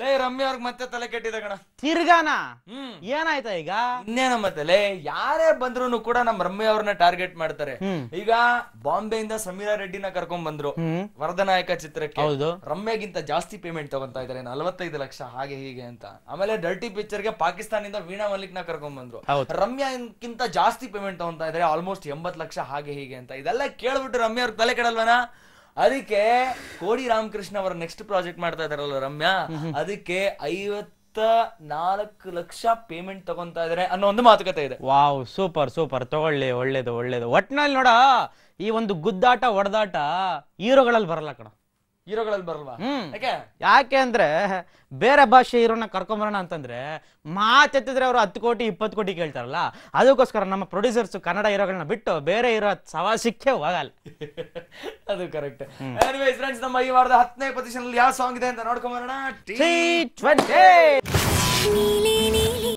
ಲೇ ರಮ್ಯ ಅವ್ರಿಗೆ ಮತ್ತೆ ತಲೆ ಕೆಟ್ಟಿದೆ ಕಣ ತಿರ್ಗಾನ ಹ್ಮ್ ಏನಾಯ್ತಾ ಈಗ ಇನ್ನೇನ ಮತ್ತೆ ಲೇ ಯಾರೇ ಬಂದ್ರು ಕೂಡ ನಮ್ ರಮ್ಯ ಅವ್ರನ್ನ ಟಾರ್ಗೆಟ್ ಮಾಡ್ತಾರೆ ಹ್ಮ್. ಈಗ ಬಾಂಬೆಯಿಂದ ಸಮೀರಾ ರೆಡ್ಡಿನ ಕರ್ಕೊಂಡ್ ಬಂದ್ರು ಹ್ಮ್ ವರದನಾಯಕ ಚಿತ್ರಕ್ಕೆ ಹೌದು ರಮ್ಯಗಿಂತ ಜಾಸ್ತಿ ಪೇಮೆಂಟ್ ತಗೊಂತಾ ಇದಾರೆ ನಲವತ್ತೈದು ಲಕ್ಷ ಹಾಗೆ ಹೀಗೆ ಅಂತ ಆಮೇಲೆ ಡರ್ಟಿ ಪಿಕ್ಚರ್ ಗೆ ಪಾಕಿಸ್ತಾನದಿಂದ ವೀಣಾ ಮಲಿಕ್ ನ ಕರ್ಕೊಂಡ್ ಬಂದ್ರು ಹೌದು. ರಮ್ಯಾಗಿಂತ ಜಾಸ್ತಿ ಪೇಮೆಂಟ್ ತಗೊಂತಾ ಇದಾರೆ ಆಲ್ಮೋಸ್ಟ್ ಎಂಬತ್ ಲಕ್ಷ ಹಾಗೆ ಹೀಗೆ ಅಂತ ಇದೆಲ್ಲ ಕೇಳ್ಬಿಟ್ಟು ರಮ್ಯ ಅವ್ರ ತಲೆ ಕೆಡಲ್ವನ ಅದಕ್ಕೆ ಕೋಡಿ ರಾಮಕೃಷ್ಣ ಅವರ ನೆಕ್ಸ್ಟ್ ಪ್ರಾಜೆಕ್ಟ್ ಮಾಡ್ತಾ ಇದಾರಲ್ಲ ರಮ್ಯಾ ಅದಕ್ಕೆ ಐವತ್ತ ನಾಲ್ಕು ಲಕ್ಷ ಪೇಮೆಂಟ್ ತಗೊಂತಾ ಇದಾರೆ ಅನ್ನೋ ಒಂದು ಮಾತುಕತೆ ಇದೆ ವಾವ್ ಸೂಪರ್ ಸೂಪರ್ ತಗೊಳ್ಳಿ ಒಳ್ಳೇದು ಒಳ್ಳೇದು ಒಟ್ನಲ್ಲಿ ನೋಡ ಈ ಒಂದು ಗುದ್ದಾಟ ಹೊಡೆದಾಟ ಹೀರೋಗಳಲ್ಲಿ ಬರಲ್ಲ ಕಣ ಹೀರೋಗಳಲ್ಲಿ ಬರಲ್ವಾ ಹ್ಮ್ ಯಾಕೆ ಯಾಕೆ ಅಂದ್ರೆ ಬೇರೆ ಭಾಷೆ ಹೀರೋನ ಕರ್ಕೊಂಬರೋಣ ಅಂತಂದ್ರೆ ಮಾತೆತ್ತಿದ್ರೆ ಅವರು ಹತ್ತು ಕೋಟಿ ಇಪ್ಪತ್ತು ಕೋಟಿ ಕೇಳ್ತಾರಲ್ಲ ಅದಕ್ಕೋಸ್ಕರ ನಮ್ಮ ಪ್ರೊಡ್ಯೂಸರ್ಸ್ ಕನ್ನಡ ಹೀರೋಗಳನ್ನ ಬಿಟ್ಟು ಬೇರೆ ಹೀರೋ ಸವಾಸಿಕ್ಕೆ ಹೋಗಲ್ಲ ಅದು ಕರೆಕ್ಟ್ ಫ್ರೆಂಡ್ಸ್ ನಮ್ಮ ಈ ವಾರದ ಹತ್ತನೇ ಪೊಸಿಷನ್ ಯಾವ ಸಾಂಗ್ ಇದೆ ಅಂತ ನೋಡ್ಕೊಂಬರೋಣ T20